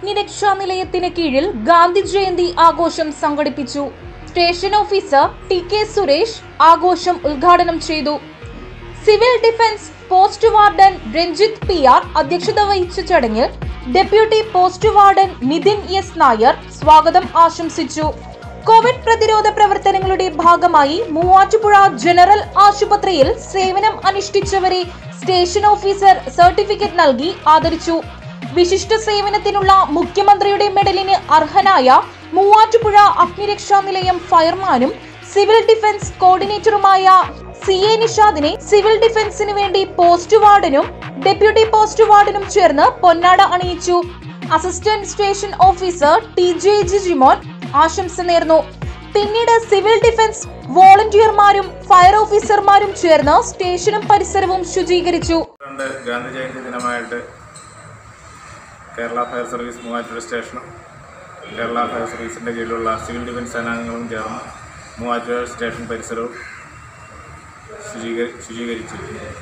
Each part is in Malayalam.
അഗ്നിരക്ഷാ നിലയത്തിന് കീഴിൽ ഗാന്ധി ജയന്തി ആഘോഷം സംഘടിപ്പിച്ചു station officer T K Suresh ആഘോഷം ഉദ്ഘാടനം ചെയ്തു civil defence post warden Ranjith P R അധ്യക്ഷത വഹിച്ച ചടങ്ങിൽ deputy post warden Nithin S Nair സ്വാഗതം ആശംസിച്ചു കോവിഡ് പ്രതിരോധ പ്രവർത്തനങ്ങളുടെ ഭാഗമായി മൂവാറ്റുപുഴ ജനറൽ ആശുപത്രിയിൽ സേവനം അനുഷ്ഠിച്ചവരെ സ്റ്റേഷൻ ഓഫീസർ സർട്ടിഫിക്കറ്റ് നൽകി ആദരിച്ചു വിശിഷ്ട സേവനത്തിനുള്ള മുഖ്യമന്ത്രിയുടെ മെഡലിന് അർഹനായ മൂവാറ്റുപുഴ അഗ്നിരക്ഷാ നിലയം ഫയർമാനും സിവിൽ ഡിഫൻസ് കോർഡിനേറ്ററുമായ സി എ നിഷാദിനെ സിവിൽ ഡിഫൻസിന് വേണ്ടി പോസ്റ്റ് വാർഡനും ഡെപ്യൂട്ടി പോസ്റ്റ് വാർഡനും ചേർന്ന് പൊന്നാട അണിയിച്ചു assistant station officer T J Jijimon ആശംസ നേർന്നു പിന്നീട് സിവിൽ ഡിഫൻസ് വോളണ്ടിയർമാരും ഫയർ ഓഫീസർമാരും ചേർന്ന് സ്റ്റേഷനും പരിസരവും ശുചീകരിച്ചു രണ്ട് ഗാന്ധി ജയന്തി ദിനമായിട്ട് കേരള ഫയർ സർവീസ് മൂവാറ്റുപുഴ സ്റ്റേഷനും കേരള ഫയർ സർവീസിൻ്റെ കീഴിലുള്ള സിവിൽ ഡിഫൻസ് സേനാംഗങ്ങളും ചേർന്ന് മൂവാറ്റുപുഴ സ്റ്റേഷൻ പരിസരവും ശുചീകരി ശുചീകരിച്ചു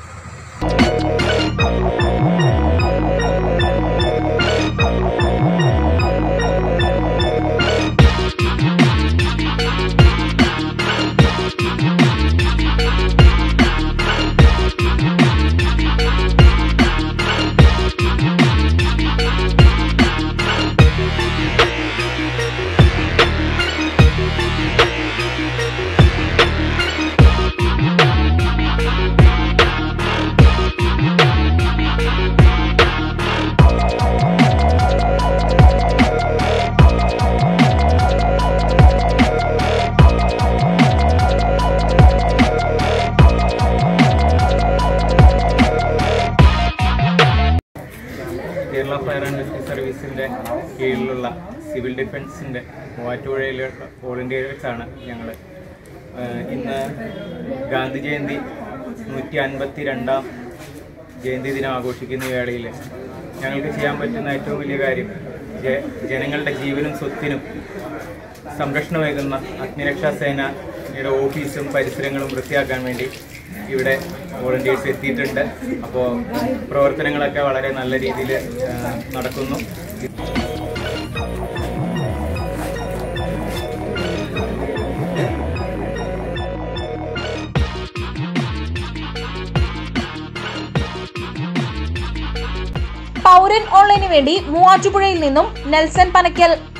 കേരള ഫയർ ആൻഡ് റെസ്ക്യൂ സർവീസിൻ്റെ കീഴിലുള്ള സിവിൽ ഡിഫൻസിൻ്റെ മൂവാറ്റുപുഴയിലുള്ള വോളണ്ടിയേഴ്സാണ് ഞങ്ങൾ ഇന്ന് ഗാന്ധി ജയന്തി നൂറ്റി അൻപത്തി രണ്ടാം ജയന്തി ദിനം ആഘോഷിക്കുന്ന ഈ വേളയിൽ ഞങ്ങൾക്ക് ചെയ്യാൻ പറ്റുന്ന ഏറ്റവും വലിയ കാര്യം ജ- ജനങ്ങളുടെ ജീവനും സ്വത്തിനും സംരക്ഷണമേകുന്ന അഗ്നിരക്ഷാ സേനയുടെ ഓഫീസും പരിസരങ്ങളും വൃത്തിയാക്കാൻ വേണ്ടി ഇവിടെ വോളണ്ടിയേഴ്സ് എത്തിയിട്ടുണ്ട് അപ്പോൾ പ്രവർത്തനങ്ങളൊക്കെ വളരെ നല്ല രീതിയിൽ നടക്കുന്നു പൗരൻ ഓൺലൈന് വേണ്ടി മൂവാറ്റുപുഴയിൽ നിന്നും നെൽസൺ പനക്കൽ